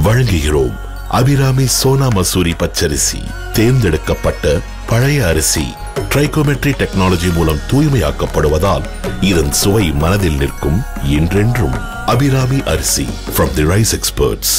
வழங்குகிறோம் அபிராமி சோனா மசூரி பச்சரிசி தேர்ந்தெடுக்கப்பட்ட பழைய அரிசி ட்ரைகோமெட்ரி டெக்னாலஜி மூலம் தூய்மையாக்கப்படுவதால் இதன் சுவை மனதில் நிற்கும் என்றென்றும் அபிராமி அரிசி from the rice experts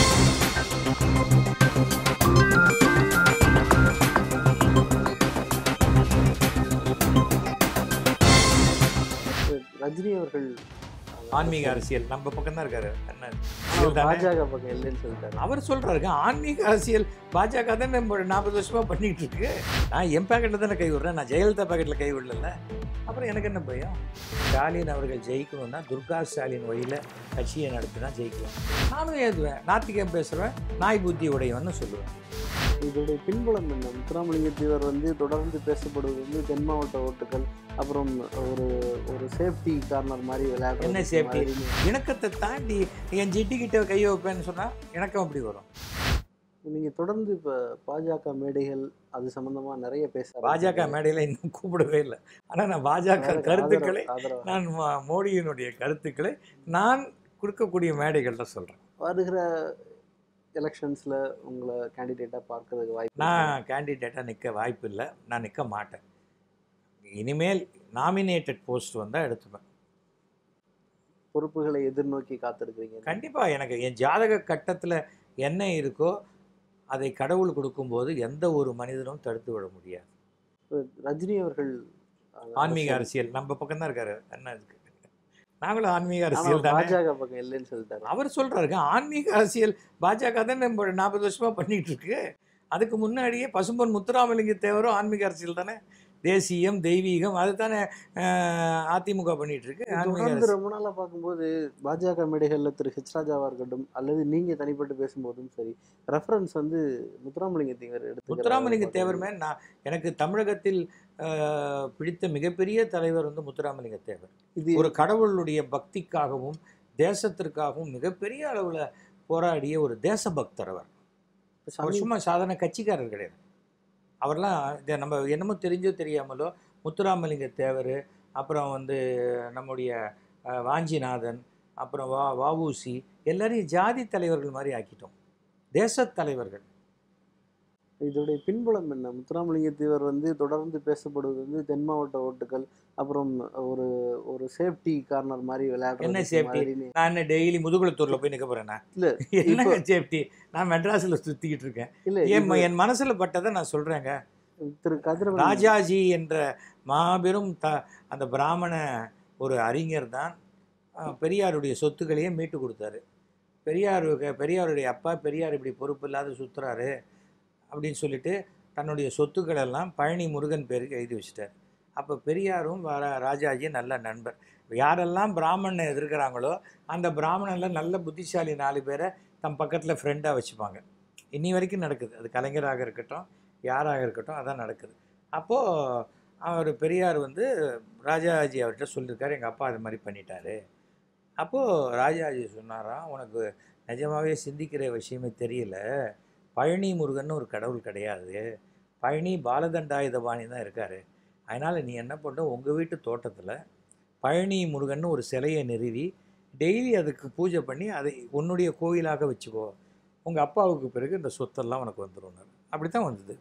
Rajini அவர்கள் ஆன்மீக அரசியல் நம்ம பக்கம் தான் இருக்காரு என்ன ஆனா அரசியல் தானே? பாஜக பக்கம் இல்லைன்னு சொல்லிட்டாரு அவர் சொல்றாருங்க ஆன்மீக அரசியல் பாஜக தான் நம்ம நாற்பது வருஷமா பண்ணிட்டு இருக்கு நான் என் பேக்கெட்ல தானே கை விடுறேன் நான் ஜெயலலிதா பேக்கெட்ல கை விடல அப்புறம் எனக்கு என்ன பயம் ஸ்டாலின் அவர்கள் ஜெயிக்கணும்னா துர்கா ஸ்டாலின் வழியில கட்சியை நடத்தினா ஜெயிக்கலாம் நானும் ஏதுவேன் நாத்திகம் பேசுவேன் நாய் புத்தி உடையவன்னு சொல்லுவேன் இதோடைய பின்புலம் என்ன முத்துராமலிங்க தேவர் வந்து தொடர்ந்து பேசப்படுவது வந்து தென் மாவட்ட ஓட்டுகள் அப்புறம் ஒரு ஒரு சேஃப்டி கார்னர் மாதிரி விளையாடுறது என்ன safety? மாதிரி. இணக்கத்தை தாண்டி என் ஜிட்டி கிட்ட கையை வைப்பேன்னு சொன்னா இணக்கம் அப்படி வரும் நீங்க தொடர்ந்து இப்ப பாஜக மேடைகள் அது சம்பந்தமா நிறைய பேச பாஜக மேடையில இன்னும் கூப்பிடவே இல்லை ஆனா நான் பாஜக கருத்துக்களை நான் ம- மோடியினுடைய கருத்துக்களை நான் கொடுக்கக்கூடிய மேடைகள்ல சொல்றேன் வருகிற எலெக்ஷன்ஸ்ல உங்களை கேண்டிடேட்டா பார்க்கறதுக்கு வாய்ப்பு இருக்கா? நான் கேண்டிடேட்டாக நிற்க வாய்ப்பு இல்லை நான் நிற்க மாட்டேன் இனிமேல் நாமினேட்டட் போஸ்ட் வந்தால் எடுத்துப்பேன் பொறுப்புகளை எதிர்நோக்கி காத்திருக்கிறீங்க கண்டிப்பாக எனக்கு என் ஜாதக கட்டத்தில் என்ன இருக்கோ அதை கடவுள் கொடுக்கும்போது எந்த ஒரு மனிதனும் தடுத்து விட முடியாது இப்ப ரஜினி அவர்கள் அஹ், ஆன்மீக அரசியல் நம்ம பக்கம் தான் இருக்காரு என்ன இருக்கு நாங்களும் ஆன்மீக ஆனா அரசியல் தானே பாஜக பக்கம் இல்லைன்னு சொல்லிட்டாரு அவர் சொல்றாருங்க ஆன்மீக அரசியல் பாஜக தான் நம்ம நாற்பது வருஷமா பண்ணிட்டு இருக்கு அதுக்கு முன்னாடியே பசும்பொன் முத்துராமலிங்க தேவரும் ஆன்மீக அரசியல் தானே தேசியம் தெய்வீகம் அதுதானே அஹ், அதிமுக பண்ணிட்டு இருக்கு ஆன்மீக தொடர்ந்து அரசியல் ரொம்ப நாளா பார்க்கும்போது பாஜக மேடைகள்ல திரு ஹெச் ராஜாவா இருக்கட்டும் அல்லது நீங்க தனிப்பட்டு பேசும்போதும் சரி ரெஃபரன்ஸ் வந்து முத்துராமலிங்க தேவர் எடுத்து முத்துராமலிங்க தேவர் மேல் நான் எனக்கு தமிழகத்தில் அஹ், பிடித்த மிகப்பெரிய தலைவர் வந்து முத்துராமலிங்க தேவர் இது ஒரு கடவுளுடைய பக்திக்காகவும் தேசத்திற்காகவும் மிகப்பெரிய அளவில் போராடிய ஒரு தேசபக்தர் அவர் அவர் சமீப- சும்மா சாதாரண கட்சிக்காரர் கிடையாது அவர்லாம் இதை நம்ம என்னமோ தெரிஞ்சோ தெரியாமலோ முத்துராமலிங்க தேவர் அப்புறம் வந்து நம்முடைய அஹ், வாஞ்சிநாதன் அப்புறம் வா வஉசி எல்லாரையும் ஜாதி தலைவர்கள் மாதிரி ஆக்கிட்டோம் தேசத் தலைவர்கள் இதோடைய பின்புலம் என்ன முத்துராமலிங்க தேவர் வந்து தொடர்ந்து பேசப்படுவது வந்து தென் மாவட்ட ஓட்டுகள் அப்புறம் ஒரு ஒரு சேஃப்டி கார்னர் மாதிரி விளையாடுறது என்ன safety? மாதிரின்னு. நான் என்ன டெய்லி முதுகுளத்தூரில் போய் நிற்க போகிறேன்னா இல்ல, என்னங்க சேஃப்டி நான் மெட்ராஸில் சுற்றிக்கிட்டு இருக்கேன் இல்ல என் இது என் மனசில் பட்டதை நான் சொல்கிறேங்க திரு கதிரவன் ராஜாஜி என்ற மாபெரும் த அந்த பிராமண ஒரு அறிஞர் தான் அஹ், பெரியாருடைய சொத்துக்களையே மீட்டு கொடுத்தாரு பெரியார் பெரியாருடைய அப்பா பெரியார் இப்படி பொறுப்பு இல்லாத சுற்றுறாரு அப்படின்னு சொல்லிட்டு தன்னுடைய சொத்துக்கள் எல்லாம் பழனி முருகன் பேருக்கு எழுதி வச்சிட்டார் அப்போ பெரியாரும் வ- ராஜாஜியும் நல்ல நண்பர் யாரெல்லாம் பிராமணனை எதிர்க்கிறாங்களோ அந்த பிராமணனில் நல்ல புத்திசாலி நாலு பேரை தம் பக்கத்தில் ஃப்ரெண்டாக வச்சுப்பாங்க இன்னி வரைக்கும் நடக்குது அது கலைஞராக இருக்கட்டும் யாராக இருக்கட்டும் அதான் நடக்குது அப்போது அவர் பெரியார் வந்து ராஜாஜி அவர்கிட்ட சொல்லியிருக்காரு எங்கள் அப்பா அது மாதிரி பண்ணிட்டாரு அப்போது ராஜாஜி சொன்னாராம் உனக்கு நிஜமாவே சிந்திக்கிற விஷயமே தெரியல பழனி முருகன் ஒரு கடவுள் கிடையாது பழனி பாலதண்டாயுதபாணி தான் இருக்கார் அதனால் நீ என்ன பண்ண உங்கள் வீட்டு தோட்டத்தில் பழனி முருகன் ஒரு சிலையை நிறுவி டெய்லி அதுக்கு பூஜை பண்ணி அதை உன்னுடைய கோயிலாக வச்சுக்கோ உங்கள் அப்பாவுக்கு பிறகு இந்த சொத்தெல்லாம் உனக்கு வந்துடும் அப்படி தான் வந்தது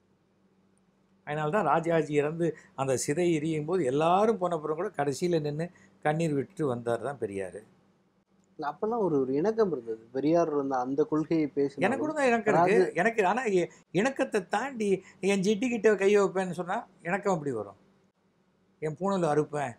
அதனால தான் ராஜாஜி இறந்து அந்த சிதை எரியும் போது எல்லாரும் போனப்புறம் கூட கடைசியில் நின்று கண்ணீர் விட்டு வந்தார் தான் பெரியார் இல்ல, அப்பெல்லாம் ஒரு ஒரு இணக்கம் இருந்தது பெரியார் இருந்த அந்த கொள்கையை பேசி எனக்கு கூட தான் இணக்கம் இருக்கு எனக்கு ஆனால் இணக்கத்தை தாண்டி என் ஜிட்டி கிட்ட கையை வைப்பேன்னு சொன்னால் இணக்கம் அப்படி வரும் என் பூணில் அறுப்பேன்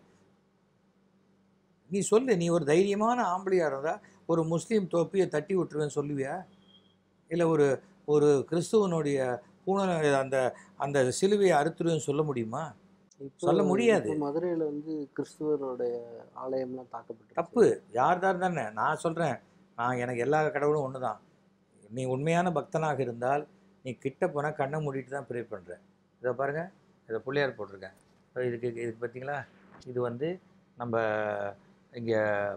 நீ சொல்லு நீ ஒரு தைரியமான ஆம்பளையா இருந்தா ஒரு முஸ்லீம் தொப்பியை தட்டி விட்டுருவேன்னு சொல்லுவியா இல்லை ஒரு ஒரு கிறிஸ்துவனுடைய பூணலை அந்த அந்த சிலுவையை அறுத்துருவேன்னு சொல்ல முடியுமா சொல்ல முடியாது. மதுரையில வந்து கிறிஸ்துவருடைய ஆலயம்லாம் தாக்கப்பட்டு தப்பு யார் தான் தானே நான் சொல்கிறேன் நான் எனக்கு எல்லா கடவுளும் ஒன்று தான் நீ உண்மையான பக்தனாக இருந்தால் நீ கிட்ட போனால் கண்ணை மூடிட்டு தான் ப்ரே பண்ணுற இதை பாருங்கள் இதை பிள்ளையார் போட்டிருக்கேன் இதோ இதுக்கு இதுக்கு பார்த்தீங்களா இது வந்து நம்ம இங்கே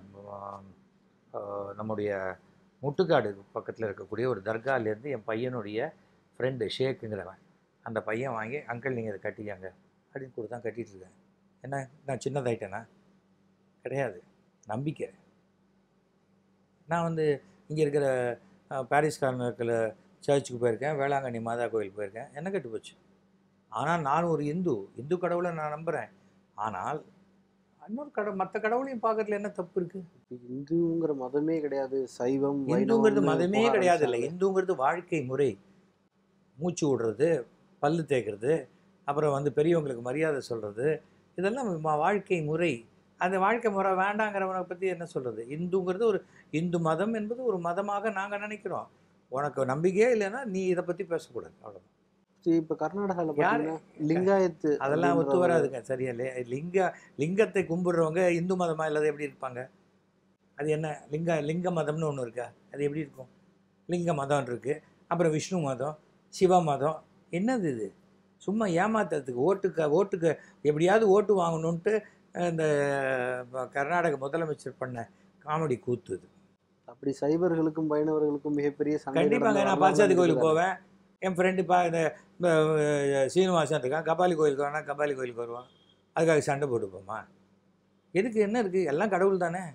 நம்முடைய முட்டுக்காடு பக்கத்தில் இருக்கக்கூடிய ஒரு தர்காலேருந்து என் பையனுடைய ஃப்ரெண்டு ஷேக்குங்கிறவன் அந்த பையன் வாங்கி அங்கிள் நீங்கள் இதை கட்டிக்கங்க அப்படின்னு கொடுத்தா கட்டிட்டு இருக்கேன் என்ன நான் சின்னதாயிட்டேனா கிடையாது நம்பிக்கை நான் வந்து இங்கே இருக்கிற அஹ், பாரிஸ் கார்னருக்கில் சர்ச்சுக்கு போயிருக்கேன் வேளாங்கண்ணி மாதா கோயில் போயிருக்கேன் என்ன கெட்டு போச்சு ஆனால் நான் ஒரு இந்து இந்து கடவுளை நான் நம்புகிறேன் ஆனால் இன்னொரு கடவுள் மற்ற கடவுளையும் பார்க்கறதுல என்ன தப்பு இருக்குது இந்துங்கிற மதமே கிடையாது சைவம் இந்துங்கிறது வைணவம்னு மதமே போக கிடையாது இல்லை ஆரம்பிச்சாங்க. இந்துங்கிறது வாழ்க்கை முறை மூச்சு விடுறது பல்லு தேய்க்கிறது அப்புறம் வந்து பெரியவங்களுக்கு மரியாதை சொல்கிறது இதெல்லாம் வா- வாழ்க்கை முறை அந்த வாழ்க்கை முறை வேண்டாங்கிறவனை பற்றி என்ன சொல்கிறது இந்துங்கிறது ஒரு இந்து மதம் என்பது ஒரு மதமாக நாங்கள் நினைக்கிறோம் உனக்கு நம்பிக்கையே இல்லைன்னா நீ இதை பற்றி பேசக்கூடாது அவ்வளோதான் சரி, இப்ப கர்நாடகால யாரு? பாத்தீங்கன்னா லிங்காயத்து அதெல்லாம் ஒத்து அப்படின்ற ஒரு- வராதுங்க சரியா இல்லையா லிங்க லிங்கத்தை கும்பிடுறவங்க இந்து மதமாக இல்லாத எப்படி இருப்பாங்க அது என்ன லிங்க லிங்க மதம்னு ஒன்று இருக்கா அது எப்படி இருக்கும் லிங்க மதம் இருக்குது அப்புறம் விஷ்ணு மதம் சிவ மதம் என்னது இது சும்மா ஏமாத்துறதுக்கு ஓட்டுக்க ஓட்டுக்கு எப்படியாவது ஓட்டு வாங்கணுன்ட்டு அஹ், இந்த ப- கர்நாடக முதலமைச்சர் பண்ண காமெடி கூத்து இது அப்படி சைவர்களுக்கும் வைணவர்களுக்கும் மிகப்பெரிய சண்டை கண்டிப்பாங்க நடந்த நான் வரலாறு பாச்சாதி கோயிலுக்கு இருக்குது. போவேன் என் ஃப்ரெண்டு பா இந்த இந்த, அஹ், சீனிவாசன் இருக்கான் கபாலி கோயிலுக்கு வேணா கபாலி கோயிலுக்கு வருவான் அதுக்காக சண்டை போட்டுப்போமா எதுக்கு என்ன இருக்குது எல்லாம் கடவுள் தானே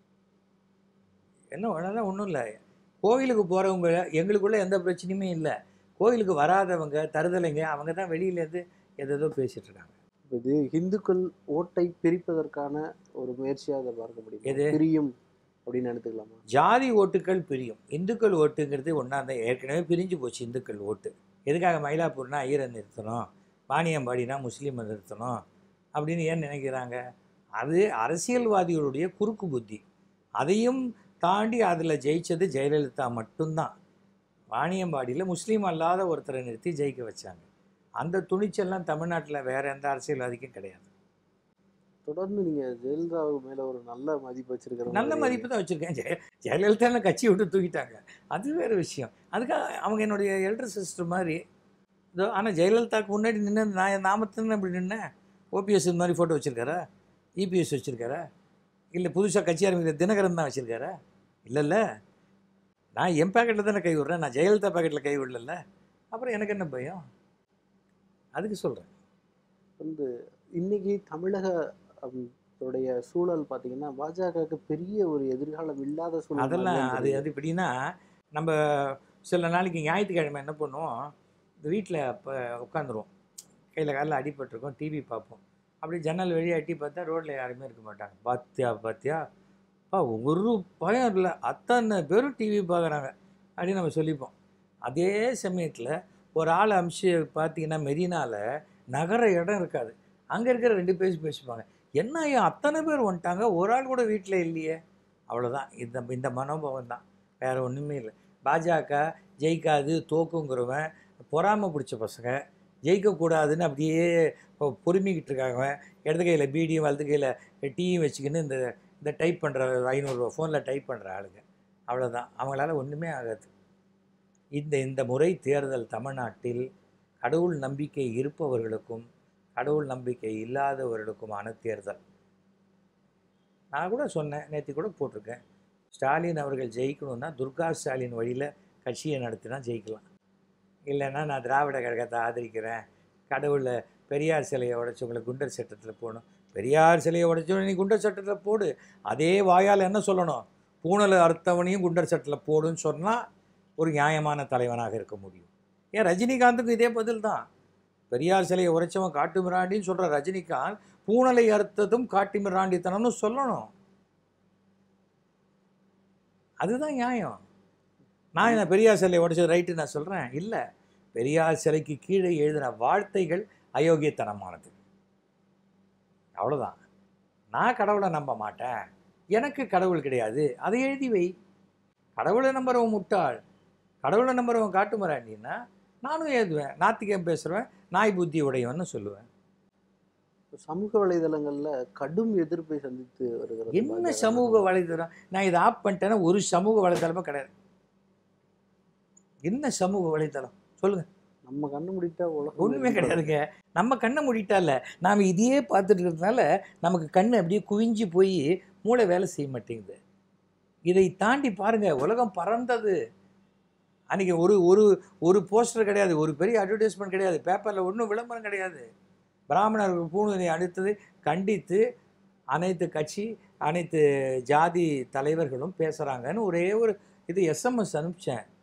என்ன அதெல்லாம் ஒன்றும் இல்லை கோயிலுக்கு போகிறவங்க எங்களுக்குள்ள எந்த பிரச்சனையுமே இல்லை கோயிலுக்கு வராதவங்க தருதலைங்க அவங்க தான் வெளியிலேருந்து எதேதோ பேசிட்டு இருக்காங்க இது இந்துக்கள் ஓட்டை பிரிப்பதற்கான ஒரு முயற்சியா அதை பார்க்க முடியும் எது? பிரியும் அப்படின்னு எடுத்துக்கலாமா ஜாதி ஓட்டுகள் பிரியும் இந்துக்கள் ஓட்டுங்கிறது ஒன்றா தான் ஏற்கனவே பிரிஞ்சு போச்சு இந்துக்கள் ஓட்டு எதுக்காக மயிலாப்பூர்னா ஐயரை நிறுத்தணும் வாணியம்பாடினா முஸ்லீமை நிறுத்தணும் அப்படின்னு ஏன் நினைக்கிறாங்க அது அரசியல்வாதிகளுடைய குறுக்கு புத்தி அதையும் தாண்டி அதில் ஜெயிச்சது ஜெயலலிதா மட்டும்தான் வாணியம்பாடியில் முஸ்லீம் அல்லாத ஒருத்தரை நிறுத்தி ஜெயிக்க வச்சாங்க அந்த துணிச்சல்லாம் தமிழ்நாட்டில் வேற எந்த அரசியல்வாதிக்கும் கிடையாது தொடர்ந்து நீங்க ஜெயலலிதா மேல ஒரு நல்ல மதிப்பு வச்சிருக்கிற நல்ல மாதிரி மதிப்பு தான் வச்சுருக்கேன் ஜெய ஜெயலலிதா கட்சி விட்டு தூக்கிட்டாங்க அது வேறு விஷயம் அதுக்காக அவங்க என்னுடைய எல்டர் சிஸ்டர் மாதிரி இதோ ஆனால் ஜெயலலிதாவுக்கு முன்னாடி நின்று நான் நாமத்துன்னு இப்படி நின்னேன் ஓபிஎஸ் இந்த மாதிரி ஃபோட்டோ வச்சுருக்காரா இபிஎஸ் வச்சுருக்காரா இல்லை புதுசாக கட்சி ஆரம்பிக்கிற தினகரன் தான் வச்சுருக்காரா இல்லைல்ல நான் என் பேக்கெட்டில் தானே கை விடுறேன் நான் ஜெயலலிதா பேக்கெட்டில் கை விடல அப்புறம் எனக்கு என்ன பயம் அதுக்கு சொல்கிறேன் வந்து இன்னைக்கு தமிழக ஹம், உடைய சூழல் பார்த்தீங்கன்னா பாஜகவுக்கு பெரிய ஒரு எதிர்காலம் இல்லாத சூழல் அதெல்லாம் மாதிரிதான் அது தெரியுது. அது எப்படின்னா நம்ம சில நாளைக்கு ஞாயிற்றுக்கிழமை என்ன பண்ணுவோம் இந்த வீட்டில் இப்போ உட்காந்துருவோம் கையில் காலில் அடிபட்டிருக்கோம் டிவி பார்ப்போம் அப்படி ஜன்னல் வழியா எட்டி பார்த்தா ரோட்டில் யாருமே இருக்க மாட்டாங்க பாத்தியா பாத்தியா பா ஒரு பயம் இல்லை அத்தனை பேரும் டிவி பார்க்குறாங்க அப்படின்னு நம்ம சொல்லிப்போம் அதே சமயத்தில் ஒரு ஆள் அமிச்சு பார்த்தீங்கன்னா மெரினால நகர இடம் இருக்காது அங்கே இருக்கிற ரெண்டு பேர் பேசிப்பாங்க என்ன ஐயா அத்தனை பேர் வந்துட்டாங்க ஒரு ஆள் கூட வீட்டில் இல்லையே அவ்வளோதான் இந்த இந்த மனோபாவம் தான் வேறு ஒன்றுமே இல்லை பாஜக ஜெயிக்காது தோக்குங்கிறவன் பொறாமை பிடிச்ச பசங்க ஜெயிக்கக்கூடாதுன்னு அப்படியே பொ- பொறுமிக்கிட்டு இருக்காங்க இடது கையில் பீடியும் வலது கையில் டீயும் வச்சுக்கின்னு இந்த இந்த டைப் பண்ணுற ஐநூறுரூவா ஃபோனில் டைப் பண்ணுற ஆளுங்க அவ்வளோதான் அவங்களால ஒன்றுமே ஆகாது இந்த இந்த முறை தேர்தல் தமிழ்நாட்டில் கடவுள் நம்பிக்கை இருப்பவர்களுக்கும் கடவுள் நம்பிக்கை இல்லாதவர்களுக்குமான தேர்தல் நான் கூட சொன்னேன் நேற்று கூட போட்டிருக்கேன் ஸ்டாலின் அவர்கள் ஜெயிக்கணும்னா துர்கா ஸ்டாலின் வழியில் கட்சியை நடத்தினா ஜெயிக்கலாம் இல்லைன்னா நான் திராவிட கழகத்தை ஆதரிக்கிறேன் கடவுளை பெரியார் சிலையை உடைச்சவங்களை குண்டர் சட்டத்தில் போடணும் பெரியார் சிலையை உடைச்சவனை நீ குண்டர் சட்டத்தில் போடு அதே வாயால் என்ன சொல்லணும் பூணலை அறுத்தவனையும் குண்டர் சட்டத்தில் போடுன்னு சொன்னால் ஒரு நியாயமான தலைவனாக இருக்க முடியும் ஏன் ரஜினிகாந்துக்கும் இதே பதில் தான் பெரியார் சிலையை உரைச்சவன் காட்டு மிராண்டின்னு சொல்கிற ரஜினிகாந்த் பூணலை அறுத்ததும் காட்டு மிராண்டித்தனம்னு சொல்லணும் அதுதான் நியாயம் நான் என்ன பெரியார் சிலையை உடைச்சது ரைட்டு நான் சொல்கிறேன் இல்லை பெரியார் சிலைக்கு கீழே எழுதின வார்த்தைகள் அயோக்கியத்தனமானது அவ்வளோதான் நான் கடவுளை நம்ப மாட்டேன் எனக்கு கடவுள் கிடையாது அதை எழுதி வை கடவுளை நம்புறவன் முட்டாள் கடவுளை நம்புறவன் காட்டு மிராண்டின்னா நானும் எழுதுவேன் நாத்திகம் பேசுகிறவன் நாய் புத்தி உடையவன்னு சொல்லுவேன் சமூக வலைதளங்கள்ல கடும் எதிர்ப்பை சந்தித்து வருகிறது என்ன பாஜக. சமூக வலைதளம் நான் இதை ஆப் பண்ணிட்டேன்னா ஒரு சமூக வலைதளமும் கிடையாது என்ன சமூக வலைதளம் சொல்லுங்க நம்ம கண்ணு முடித்தா உலகம் ஒன்றுமே இருக்கிறது. கிடையாதுங்க நம்ம கண்ணை மூடிட்டால நாம் இதையே பார்த்துட்டு இருக்கிறதுனால நமக்கு கண் அப்படியே குவிஞ்சு போய் மூளை வேலை செய்ய மாட்டேங்குது இதை தாண்டி பாருங்க உலகம் பறந்தது அன்றைக்கி ஒரு ஒரு ஒரு போஸ்டர் கிடையாது ஒரு பெரிய அட்வர்டைஸ்மெண்ட் கிடையாது பேப்பரில் ஒன்றும் விளம்பரம் கிடையாது பிராமணர்கள் பூணுதை அடித்தது கண்டித்து அனைத்து கட்சி அனைத்து ஜாதி தலைவர்களும் பேசுகிறாங்கன்னு ஒரே ஒரு இது எஸ்எம்எஸ் அனுப்பிச்சேன்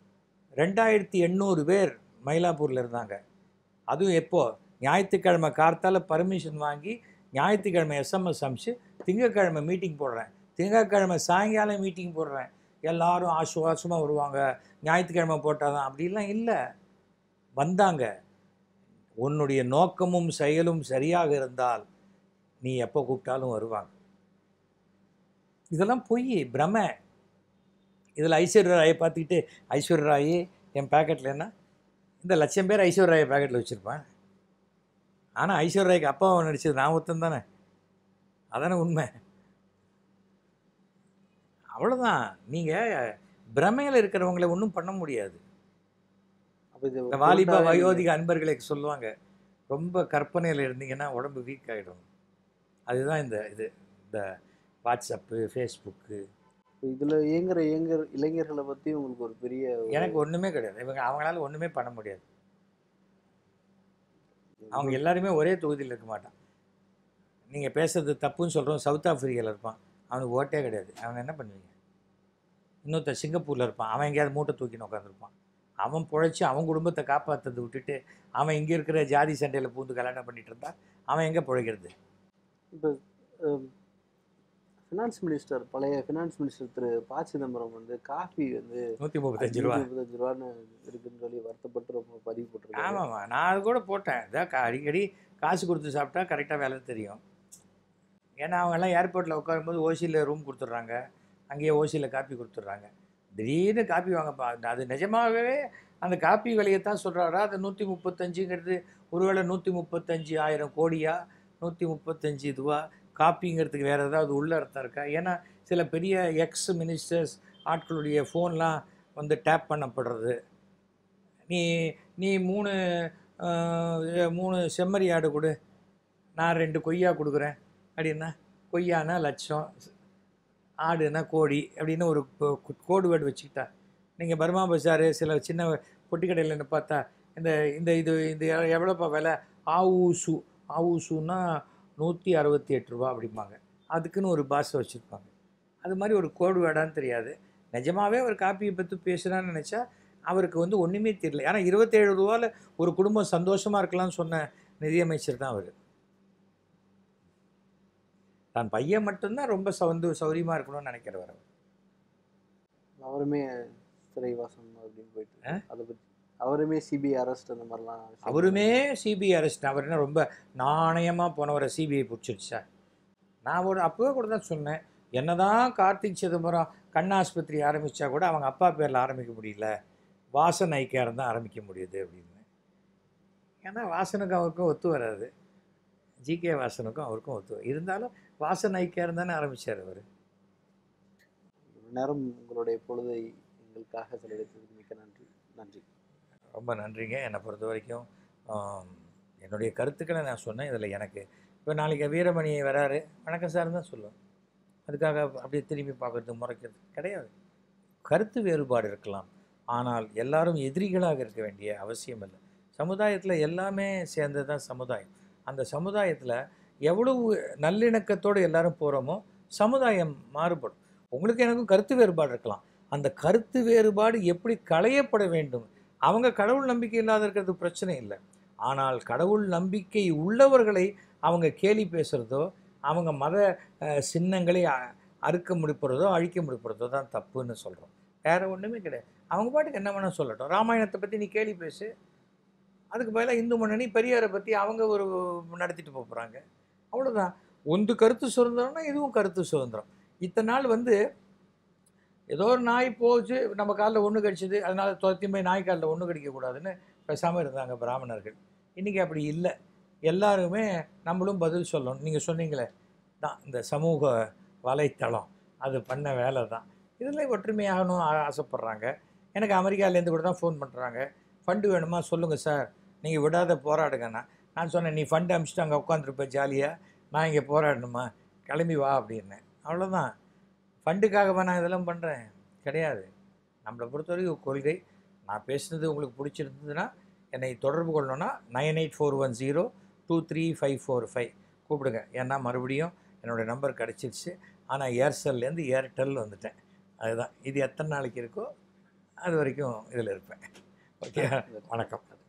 ரெண்டாயிரத்தி எண்ணூறு பேர் மயிலாப்பூரில் இருந்தாங்க அதுவும் எப்போ ஞாயிற்றுக்கிழமை கார்த்தால பர்மிஷன் வாங்கி ஞாயிற்றுக்கிழமை எஸ்எம்எஸ் அனுப்பிச்சு திங்கக்கிழமை மீட்டிங் போடுறேன் திங்கக்கிழமை சாயங்காலம் மீட்டிங் போடுறேன் எல்லாரும் ஆசுவாசமாக வருவாங்க ஞாயிற்றுக்கிழமை போட்டால் தான் அப்படிலாம் இல்லை வந்தாங்க உன்னுடைய நோக்கமும் செயலும் சரியாக இருந்தால் நீ எப்போ கூப்பிட்டாலும் வருவாங்க இதெல்லாம் பொய் பிரமை இதில் ஐஸ்வர்யா ராயை பார்த்துக்கிட்டு ஐஸ்வர்யா ராய் என் பேக்கெட்டில் என்ன இந்த லட்சம் பேர் ஐஸ்வர்யா ராயை பேக்கெட்டில் வச்சுருப்பேன் ஆனால் ஐஸ்வர்யா ராய்க்கு அப்பாவை நடிச்சது நான் ஒருத்தன் தானே அதானே உண்மை அவ்வளோதான் நீங்கள் பிரமையில் இருக்கிறவங்கள ஒன்றும் பண்ண முடியாது அப்ப இது இந்த வாலிப பொருட்டாவே வயோதிக அன்பர்களுக்கு சொல்லுவாங்க ரொம்ப கற்பனையில் இருந்தீங்கன்னா உடம்பு வீக் ஆகிடும் அதுதான் இந்த இது இந்த வாட்ஸ்அப்பு ஃபேஸ்புக்கு இதுல இயங்குற இயங்குற இளைஞர்களை பத்தி உங்களுக்கு ஒரு பெரிய ஒரு- எனக்கு ஒன்றுமே கிடையாது இவங்க அவங்களால ஒன்றுமே பண்ண முடியாது அவங்க எல்லாருமே ஒரே தொகுதியில் இருக்க மாட்டான் நீங்கள் பேசுறது தப்புன்னு சொல்கிறோம் சவுத் ஆப்பிரிக்காவில் இருப்பான் அவனுக்கு ஓட்டே கிடையாது அவன் என்ன பண்ணுவீங்க இன்னொருத்தன் சிங்கப்பூரில் இருப்பான் அவன் எங்கேயாவது மூட்டை தூக்கின்னு உட்காந்துருப்பான் அவன் பிழைச்சி அவன் குடும்பத்தை காப்பாற்றுறதை விட்டுட்டு அவன் இங்கே இருக்கிற ஜாதி சண்டையில் பூந்து கல்யாணம் பண்ணிட்டு இருந்தா அவன் எங்கே பிழைக்கிறது இப்போ ஃபினான்ஸ் மினிஸ்டர் பழைய ஃபினான்ஸ் மினிஸ்டர் திரு ப சிதம்பரம் வந்து காஃபி வந்து நூற்றி முப்பத்தஞ்சு ரூபா முப்பத்தஞ்சு ரூபான்னு இருக்குன்னு சொல்லி வருத்தப்பட்டு ரொம்ப பதிவு போட்டிருக்காரு ஆமாம்மா நான் அது கூட போட்டேன் இதான் கா- அடிக்கடி காசு கொடுத்து சாப்பிட்டா கரெக்டாக வேலை தெரியும் ஏன்னா அவங்கெல்லாம் ஏர்போர்ட்டில் உட்காரும்போது ஓசியில் ரூம் கொடுத்துட்றாங்க அங்கேயே ஓசியில் காப்பி கொடுத்துட்றாங்க திடீர்னு காப்பி வாங்கப்பா அது நிஜமாகவே அந்த காப்பி விலையை தான் சொல்கிறாரா அது நூற்றி முப்பத்தஞ்சுங்கிறது ஒருவேளை நூற்றி முப்பத்தஞ்சு ஆயிரம் கோடியா நூற்றி முப்பத்தஞ்சு இதுவா காப்பிங்கிறதுக்கு வேறு ஏதாவது உள்ள அர்த்தம் இருக்கா ஏன்னா சில பெரிய எக்ஸ் மினிஸ்டர்ஸ் ஆட்களுடைய ஃபோன்லாம் வந்து டேப் பண்ணப்படுறது நீ நீ மூணு ஆஹ், மூணு செம்மறி ஆடு கொடு நான் ரெண்டு கொய்யா கொடுக்குறேன் அப்படின்னா கொய்யானா லட்சம் ஆடுனா கோடி அப்படின்னு ஒரு கோ- கோ- கோடு வேர்டு வச்சுக்கிட்டா நீங்கள் பர்மா பஜாரு சில சின்ன பொட்டி கடையில் பார்த்தா இந்த இந்த இது இந்த எ- எவ்வளோப்பா விலை ஆவூசு ஆவூசுன்னா நூற்றி அறுபத்தி எட்டு ரூபா அப்படிம்பாங்க அதுக்குன்னு ஒரு பாஷை வச்சுருப்பாங்க அது மாதிரி ஒரு கோடு வேர்டான்னு தெரியாது நிஜமாவே ஒரு காப்பியை பற்றி பேசுகிறான்னு நினச்சா அவருக்கு வந்து ஒன்றுமே தெரியல ஏன்னா இருபத்தேழு ரூபாவில் ஒரு குடும்பம் சந்தோஷமாக இருக்கலாம்னு சொன்ன நிதியமைச்சர் தான் அவர் தான் பையன் மட்டும்தான் ரொம்ப சவுந்து சௌரியமாக இருக்கணும்னு நினைக்கிறவர் அவர். அவருமே சிறைவாசம் அப்படின்னு போயிட்டு ஆ? அதை பத்தி அவருமே சிபிஐ அரெஸ்ட் அந்த மாதிரிலாம் விஷயம் அவருமே சிபிஐ அரெஸ்ட் அவர் என்ன ரொம்ப நாணயமாக போனவரை சிபிஐ பிடிச்சிருச்சா நான் ஒரு அப்போவே கூட தான் சொன்னேன் என்னதான் கார்த்திக் சிதம்பரம் கண் ஆஸ்பத்திரி ஆரம்பித்தா கூட அவங்க அப்பா பேரில் ஆரம்பிக்க முடியல வாசன் ஐக்கியாரம் தான் ஆரம்பிக்க முடியுது அப்படின்னு ஏன்னா வாசனுக்கும் அவருக்கும் ஒத்து வராது ஜிகே வாசனுக்கும் அவருக்கும் ஒத்து வ- இருந்தாலும் வாசன் ஐக்கியாரம் தானே ஆரம்பித்தார் அவர் இவ்வளவு நேரம் உங்களுடைய பொழுதை எங்களுக்காக செலவழித்ததுக்கு மிக்க நன்றி நன்றி ரொம்ப நன்றிங்க என்னை பொறுத்த வரைக்கும் ஆம், என்னுடைய கருத்துக்களை நான் சொன்னேன் இதில் எனக்கு இப்போ நாளைக்கு வீரமணி வராரு வணக்கம் சார் தான் சொல்லுவேன் அதுக்காக அப்படியே திரும்பி பார்க்கறது முறைக்கிறது கிடையாது கருத்து வேறுபாடு இருக்கலாம் ஆனால் எல்லாரும் எதிரிகளாக இருக்க வேண்டிய அவசியம் இல்லை சமுதாயத்தில் எல்லாமே சேர்ந்தது தான் சமுதாயம் அந்த சமுதாயத்தில் எவ்வளவு நல்லிணக்கத்தோடு எல்லாரும் போகிறோமோ சமுதாயம் மாறுபடும் உங்களுக்கு எனக்கும் கருத்து வேறுபாடு இருக்கலாம் அந்த கருத்து வேறுபாடு எப்படி களையப்பட வேண்டும் அவங்க கடவுள் நம்பிக்கை இல்லாத இருக்கிறது பிரச்சனை இல்லை ஆனால் கடவுள் நம்பிக்கை உள்ளவர்களை அவங்க கேலி பேசுகிறதோ அவங்க மத அஹ், சின்னங்களை அ- அறுக்க முடிப்புறதோ அழிக்க முடிப்புறதோ தான் தப்புன்னு சொல்கிறோம் வேற ஒன்றுமே கிடையாது அவங்க பாட்டுக்கு என்ன வேணால் சொல்லட்டும் ராமாயணத்தை பற்றி நீ கேலி பேசு அதுக்கு பதிலாக இந்து முன்னணி பெரியாரை பற்றி அவங்க ஒரு நடத்திட்டு போக போகிறாங்க அவ்வளோதான் ஒன்று கருத்து சுதந்திரம்னா இதுவும் கருத்து சுதந்திரம் இத்தனை நாள் வந்து ஏதோ ஒரு நாய் போச்சு நம்ம காலில் ஒன்று கடிச்சது அதனால துரத்தி போய் நாய் காலில் ஒன்று கடிக்கக்கூடாதுன்னு பேசாமல் இருந்தாங்க பிராமணர்கள் இன்றைக்கி அப்படி இல்லை எல்லாருமே நம்மளும் பதில் சொல்லணும் நீங்கள் சொன்னீங்களே தான் இந்த சமூக வலைத்தளம் அது பண்ண வேலை தான் இதில் ஒற்றுமையாகணும் ஆ- ஆசைப்பட்றாங்க எனக்கு அமெரிக்காலேருந்து கூட தான் ஃபோன் பண்ணுறாங்க ஃபண்டு வேணுமா சொல்லுங்கள் சார் நீங்கள் விடாத போராடுங்கண்ணா நான் சொன்னேன் நீ ஃபண்டு அனுப்பிச்சிட்டு அங்கே உட்காந்துருப்ப ஜாலியாக நான் இங்கே போராடணுமா கிளம்பி வா அப்படின்னேன் அவ்வளோதான் ஃபண்டுக்காகவா நான் இதெல்லாம் பண்ணுறேன் கிடையாது நம்மளை பொறுத்தவரைக்கும் கொள்கை நான் பேசுனது உங்களுக்கு பிடிச்சிருந்ததுன்னா என்னை தொடர்பு கொள்ளணும்னா nine eight four one zero two three five four five கூப்பிடுங்க ஏன்னா மறுபடியும் என்னோடய நம்பர் கிடச்சிருச்சு ஆனால் ஏர்செல்லேருந்து ஏர்டெல் வந்துட்டேன் அதுதான் இது எத்தனை நாளைக்கு இருக்கோ அது வரைக்கும் இதில் இருப்பேன் ஓகே வணக்கம்